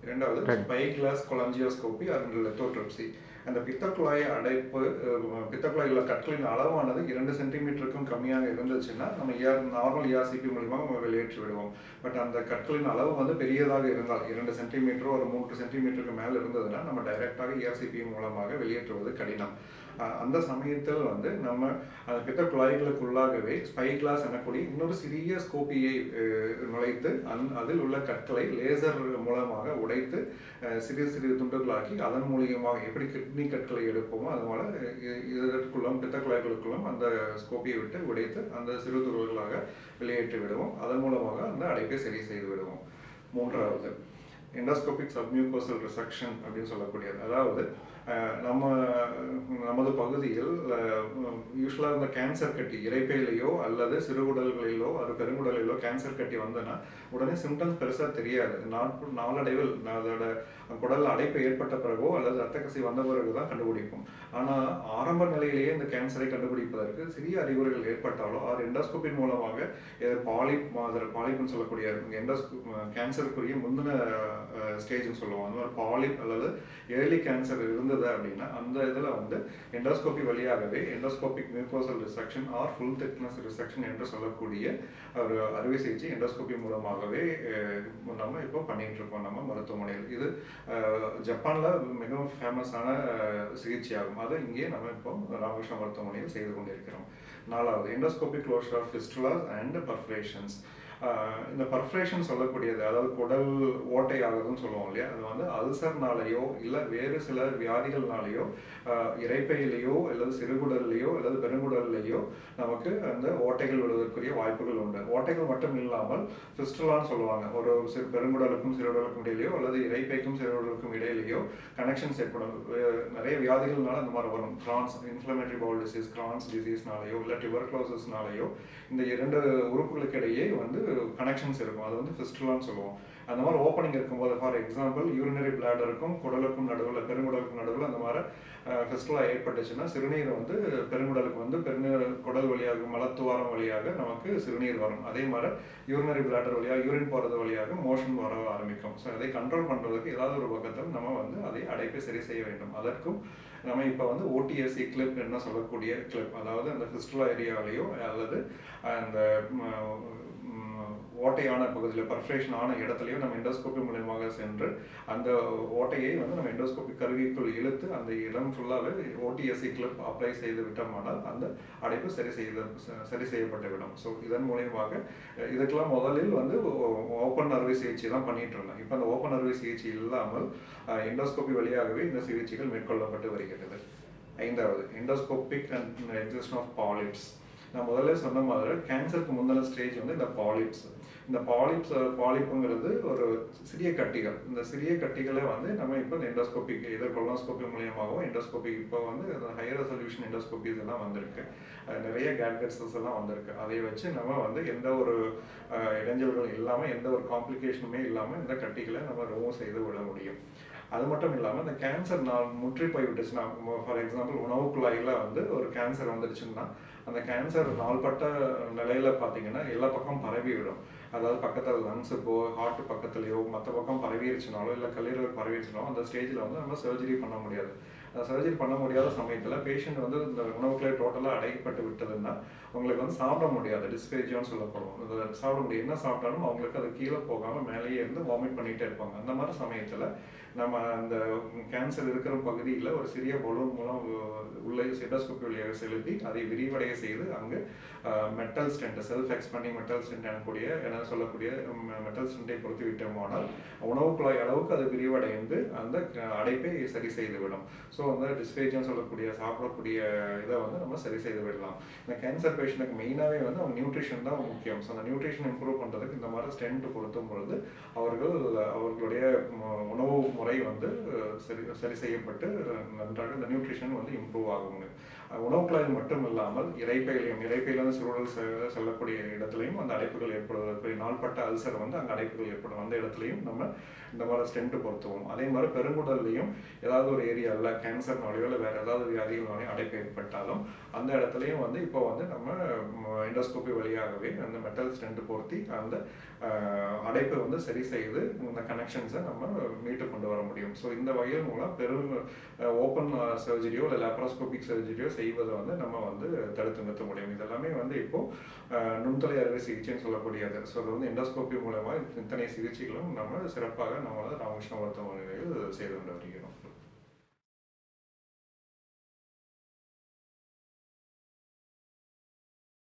ரெண்டாவது spy glass cholangioscopy and lithotripsy அந்த பித்தக்குழாய் அடைப்பு அஹ், பித்தக்குழாயில் கற்களின் அளவானது இரண்டு சென்டிமீட்டருக்கும் கம்மியாக இருந்துச்சுன்னா நம்ம ஏஆர் நார்மல் ஏஆர்சிபி மூலிமா நம்ம வெளியேற்றி விடுவோம் பட் அந்த கற்களின் அளவு வந்து பெரியதாக இருந்தால் இரண்டு சென்டிமீட்டர் ஒரு மூன்று சென்டிமீட்டருக்கு மேலே இருந்ததுன்னா நம்ம டைரெக்டாக ஏஆர்சிபி மூலமாக வெளியேற்றுவது கடினம் அஹ், அந்த சமயத்தில் வந்து நம்ம அந்த பித்த குழாய்களுக்குள்ளாகவே ஸ்பை கிளாஸ் எனக்கூடிய இன்னொரு சிறிய ஸ்கோப்பியை அஹ், நுழைத்து அந் அதில் உள்ள கற்களை லேசர் மூலமாக உடைத்து அஹ், சிறிய சிறிய துண்டுகளாக்கி அதன் மூலியமாக எப்படி கிட்னி கற்களை எடுப்போமோ அது போல இ- இதற்குள்ளும் பித்த குழாய்களுக்குள்ளும் அந்த ஸ்கோப்பியை விட்டு உடைத்து அந்த சிறு துகள்களாக வெளியேற்றி விடுவோம் அதன் மூலமாக அந்த அடைப்பை சரி செய்து விடுவோம் மூன்றாவது எண்டோஸ்கோபிக் சப்மியூகோசல் ரிசக்ஷன் அப்படின்னு சொல்லக்கூடியது அதாவது அஹ், நம்ம நமது பகுதியில் யூஸ்வலாக இந்த கேன்சர் கட்டி இறைப்பையிலையோ அல்லது சிறுகுடல்களிலோ அது பெருங்குடலிலோ கேன்சர் கட்டி வந்ததுன்னா உடனே சிம்டம்ஸ் பெருசாக தெரியாது நாட் நாளடைவில் அதோட குடல் அடைப்பு ஏற்பட்ட பிறகோ அல்லது ரத்த கசி வந்த பிறகு தான் கண்டுபிடிப்போம் ஆனால் ஆரம்ப நிலையிலேயே இந்த கேன்சரை கண்டுபிடிப்பதற்கு சிறிய அறிகுறிகள் ஏற்பட்டாலோ அது எண்டோஸ்கோப்பின் மூலமாக பாலிப் மாதிரி பாலிப்னு சொல்லக்கூடிய எண்டோஸ்கோ கேன்சருக்குரிய முந்தின ஸ்டேஜ்னு சொல்லுவோம் அந்த மாதிரி பாலிப் அல்லது ஏர்லி கேன்சர் இருந்தது அப்படின்னா அந்த இதில் வந்து எண்டோஸ்கோபி வழியாகவே endoscopic mucosal resection or full thickness resection என்று சொல்லக்கூடிய ஒரு அறுவை சிகிச்சை எண்டோஸ்கோபி மூலமாகவே அஹ், நம்ம இப்போ பண்ணிட்டு இருக்கோம் நம்ம மருத்துவமனையில் இது அஹ், ஜப்பான்ல மிகவும் ஃபேமஸான சிகிச்சையாகும் அது இங்கே நம்ம இப்போ ராமகிருஷ்ண மருத்துவமனையில் செய்து கொண்டிருக்கிறோம் நாலாவது endoscopic closure of fistulas and perforations இந்த பர்ஃபரேஷன் சொல்லக்கூடியது அதாவது குடல் ஓட்டை ஆகுதுன்னு சொல்லுவோம் இல்லையா அது வந்து அல்சர்னாலேயோ இல்லை வேறு சில வியாதிகள்னாலேயோ ஆஹ், இரைப்பையிலேயோ அல்லது சிறுகுடல்லையோ அல்லது பெருங்குடல்லையோ நமக்கு அந்த ஓட்டைகள் விழுவதற்குரிய வாய்ப்புகள் உண்டு ஓட்டைகள் மட்டும் இல்லாமல் ஃபிஸ்டுலான்னு சொல்லுவாங்க ஒரு சிறு பெருங்குடலுக்கும் சிறுகுடலுக்கும் இடையிலையோ அல்லது இரைப்பைக்கும் சிறுகுடலுக்கும் இடையிலையோ கனெக்ஷன்ஸ் ஏற்படும் வே- நிறைய வியாதிகள்னால அந்த மாதிரி வரும் Crohn's inflammatory bowel disease Crohn's டிசீஸ்னாலேயோ இல்லை டியூபர்குலோசிஸ்னாலேயோ இந்த இரண்டு உறுப்புகளுக்கு இடையே வந்து கனெக்ஷன்ஸ் இருக்கும் அது வந்து ஃபிஸ்டுலான்னு சொல்லுவோம் அந்த மாதிரி ஓப்பனிங் இருக்கும்போது ஃபார் எக்ஸாம்பிள் யூரினரி பிளாடருக்கும் குடலுக்கும் நடுவில் பெருங்குடலுக்கும் நடுவில் அந்த மாதிரி ஃபிஸ்டுலா ஏற்பட்டுச்சுன்னா சிறுநீர் வந்து பெருங்குடலுக்கு வந்து பெருநீர் குடல் வழியாக மலத்துவாரம் வழியாக நமக்கு சிறுநீர் வரும் அதே மாதிரி யூரினரி பிளாடர் வழியாக யூரின் போகிறது வழியாக மோஷன் வர ஆரம்பிக்கும் ஸோ அதை கண்ட்ரோல் பண்ணுறதுக்கு ஏதாவது ஒரு பக்கத்தில் நம்ம வந்து அதை அடைப்பை சரி செய்ய வேண்டும் அதற்கும் நம்ம இப்போ வந்து ஓடிஎஸ்சி கிளிப் என்ன சொல்லக்கூடிய கிளிப் அதாவது அந்த ஃபிஸ்டுலா ஏரியாவிலையோ அல்லது அந்த ம், ம், ஓட்டையான பகுதியில் பர்ஃபரேஷன் ஆன இடத்துலையோ நம்ம எண்டோஸ்கோபி மூலியமாக சென்று அந்த ஓட்டையை வந்து நம்ம எண்டோஸ்கோபி கருவிக்குள் இழுத்து அந்த இடம் ஃபுல்லாகவே ஓடிஎஸ்சி கிளிப் அப்ளை செய்து விட்டோமானால் அந்த அடைப்பு சரி செய்து ச- சரி செய்யப்பட்டு விடும் ஸோ இதன் மூலியமாக அஹ், இதுக்கெல்லாம் முதலில் வந்து ஓப்பன் அறுவை சிகிச்சை தான் பண்ணிட்டு இருந்தோம் இப்போ அந்த ஓப்பன் அறுவை சிகிச்சை இல்லாமல் எண்டோஸ்கோபி வழியாகவே இந்த சிகிச்சைகள் மேற்கொள்ளப்பட்டு வருகிறது ஐந்தாவது endoscopic and excision of polyps நான் முதல்ல சொன்ன மாதிரி கேன்சருக்கு முந்தின ஸ்டேஜ் வந்து இந்த பாலிப்ஸ் இந்த பாலிப்ஸ் பாலிப்புங்கிறது ஒரு சிறிய கட்டிகள் இந்த சிறிய கட்டிகளை வந்து நம்ம இப்போ இந்த எண்டோஸ்கோபிக் இதர் கொலோஸ்கோபி மூலியமாகவும் எண்டோஸ்கோபி இப்போ வந்து ஹையர் ரெசல்யூஷன் எண்டோஸ்கோபிஸ் எல்லாம் வந்திருக்கு அஹ் நிறைய கேட்கெட்ஸஸ் எல்லாம் வந்திருக்கு அதை வச்சு நம்ம வந்து எந்த ஒரு அஹ், இடைஞ்சல்களும் இல்லாமல் எந்த ஒரு காம்ப்ளிகேஷனுமே இல்லாமல் இந்த கட்டிகளை நம்ம ரிமூவ் செய்து விட முடியும் அது மட்டும் இல்லாமல் இந்த கேன்சர் நான் முற்றி போய் விட்டுச்சுன்னா ஃபார் எக்ஸாம்பிள் உணவு குழாயில் வந்து ஒரு கேன்சர் வந்துடுச்சுன்னா அந்த கேன்சர் நாள்பட்ட நிலையில பார்த்தீங்கன்னா எல்லா பக்கம் பரவி விடும் அதாவது பக்கத்தில் லங்ஸுக்கோ ஹார்ட் பக்கத்துலையோ மற்ற பக்கம் பரவிடுச்சுனாலோ இல்லை கல்லீரல் பரவிடுச்சுனாலோ அந்த ஸ்டேஜில் வந்து நம்ம சர்ஜரி பண்ண முடியாது சர்ஜரி பண்ண முடியாத சமயத்தில் பேஷண்ட் வந்து இந்த உணவுக்குள்ளே டோட்டலாக அடைக்கப்பட்டு விட்டதுன்னா உங்களுக்கு வந்து சாப்பிட முடியாது டிஸ்பேஜியான்னு சொல்லப்படும் இது சாப்பிட முடியும் என்ன சாப்பிட்டாலும் அவங்களுக்கு அது கீழே போகாமல் மேலேயே இருந்து வாமிட் பண்ணிகிட்டே இருப்பாங்க அந்த மாதிரி சமயத்தில் நம்ம அந்த கேன்சர் இருக்கிற பகுதியில் ஒரு சிறிய பலூன் மூலம் உள்ள செட்டோஸ்கோப்பி வழியாக செலுத்தி அதை விரிவடைய செய்து அங்கு metal stent self expanding metal stent எனக்கூடிய என சொல்லக்கூடிய மெட்டல் ஸ்டென்ட்டை பொறுத்து விட்டோமானால் உணவு குழாய் அளவுக்கு அது விரிவடைந்து அந்த க- அடைப்பை சரி செய்து விடும் ஸோ அந்த டிஸ்பேஜன் சொல்லக்கூடிய சாப்பிடக்கூடிய இதை வந்து நம்ம சரி செய்து விடலாம் இந்த கேன்சர் பேஷண்ட்டுக்கு மெயினாகவே வந்து அவங்க நியூட்ரிஷன் தான் முக்கியம் ஸோ அந்த நியூட்ரிஷன் இம்ப்ரூவ் பண்ணுறதுக்கு இந்த மாதிரி ஸ்டென்ட் பொருத்தும் பொழுது அவர்கள் அவர்களுடைய ம- உணவு முறை வந்து அஹ், சரி சரி செய்யப்பட்டு அஹ், நன்றாக இந்த நியூட்ரிஷன் வந்து இம்ப்ரூவ் ஆகுங்க அஹ், உணவு குழாயில் மட்டும் இல்லாமல் இறைப்பையிலையும் இறைப்பையிலிருந்து சிறுடல் செ- செல்லக்கூடிய இடத்துலையும் அந்த அடைப்புகள் ஏற்படுவதற்கு நாள்பட்ட அல்சர் வந்து அங்கே அடைப்புகள் ஏற்படும் அந்த இடத்துலையும் நம்ம இந்த மாதிரி ஸ்டென்ட் பொருத்துவோம் அதே மாதிரி பெருங்குடல்லையும் ஏதாவது ஒரு ஏரியாவில் கேன்சர்னாலையோ இல்லை வேற ஏதாவது வியாதிகள்னாலையும் அடைப்பு ஏற்பட்டாலும் அந்த இடத்துலையும் வந்து இப்போ வந்து நம்ம எண்டோஸ்கோபி வழியாகவே அந்த மெட்டல் ஸ்டென்ட் பொருத்தி அந்த ஆஹ், அடைப்பை வந்து சரி செய்து இந்த கனெக்ஷன்ஸை நம்ம மீட்டு கொண்டு வர முடியும் ஸோ இந்த வகையில் மூலம் பெரும் ஓப்பன் சர்ஜரியோ இல்லை லேப்ராஸ்கோபிக் சர்ஜரியோ செய்வதை வந்து நம்ம வந்து தடுத்து நிறுத்த முடியும் இதெல்லாமே வந்து இப்போ ஆஹ், நுண்துளை அறுவை சிகிச்சைன்னு சொல்லக்கூடியது ஸோ அது வந்து எண்டோஸ்கோபி மூலமா இத்தனை சிகிச்சைகளும் நம்ம சிறப்பாக நம்ம வந்து ராமகிருஷ்ண மருத்துவமனையில் செய்து கொண்டு வருகிறோம்